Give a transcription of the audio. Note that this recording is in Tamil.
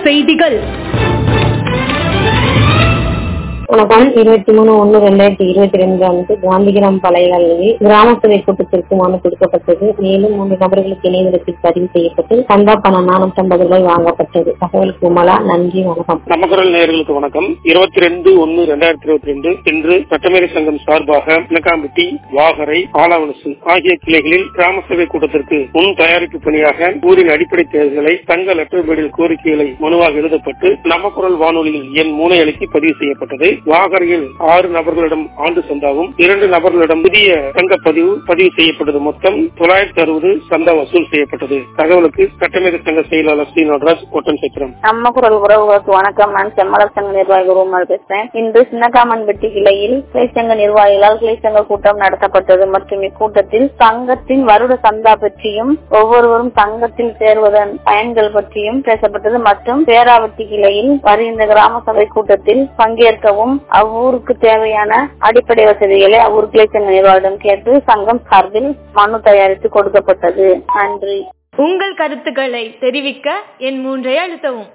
செய்திகள் வணக்கம் இருபத்தி மூணு ஒண்ணு ரெண்டாயிரத்தி இருபத்தி ரெண்டு அன்று காந்திகிராம் பழையாளில் கிராம சபை கூட்டத்திற்கு மனு கொடுக்கப்பட்டது மேலும் மூன்று நபர்களுக்கு இணையதளத்தில் பதிவு செய்யப்பட்டு சந்தா பணம் நானூத்தி ஐம்பது ரூபாய் வாங்கப்பட்டது தகவலுக்கு உமலா நன்றி வணக்கம் நமக்குரல் நேயர்களுக்கு வணக்கம் இருபத்தி ரெண்டு ஒன்னு ரெண்டாயிரத்தி இருபத்தி ரெண்டு இன்று சட்டமேதை சங்கம் சார்பாக இலக்காம்பட்டி வாகரை ஆலாவனசு ஆகிய கிளைகளில் கிராம சபை கூட்டத்திற்கு முன் தயாரிப்பு பணியாக ஊரின் அடிப்படை தேர்தல்களை தங்க லெட்டர் பேடில் கோரிக்கைகளை மனுவாக எழுதப்பட்டு நமக்குரல் வானொலியில் என் மூனை அளிக்கு பதிவு செய்யப்பட்டது வாகரையில் ஆறு நபர்களிடம் ஆண்டு சந்தாவும் இரண்டு நபர்களிடம் புதிய தங்க பதிவு பதிவு செய்யப்பட்டது மொத்தம் தொள்ளாயிரத்தி அறுபது சந்தா வசூல் செய்யப்பட்டது தகவலுக்கு சட்டமேதை சங்க செயலாளர் சி நடராஜ் ஒட்டன் சத்திரம் நம்ம குரல் உறவுகளுக்கு வணக்கம் நான் செம்மலர் சங்க நிர்வாகி ரூமால் பேசுறேன் இன்று சின்னகாமன்பட்டி கிளையில் கிளை சங்க நிர்வாகிகளால் கிளை சங்க கூட்டம் நடத்தப்பட்டது மற்றும் இக்கூட்டத்தில் சங்கத்தின் வருட சந்தா பற்றியும் ஒவ்வொருவரும் சங்கத்தில் சேர்வதன் பயன்கள் பற்றியும் பேசப்பட்டது மற்றும் பேராவட்டி கிளையில் வருகின்ற கிராம சபை கூட்டத்தில் பங்கேற்கவும் அவ்வூருக்கு தேவையான அடிப்படை வசதிகளை அவ்வூர் கிளை சங்க நிர்வாகிடம் கேட்டு சங்கம் சார்பில் மனு தயாரித்து கொடுக்கப்பட்டது நன்றி உங்கள் கருத்துக்களை தெரிவிக்க என் மூன்றை அழுத்தவும்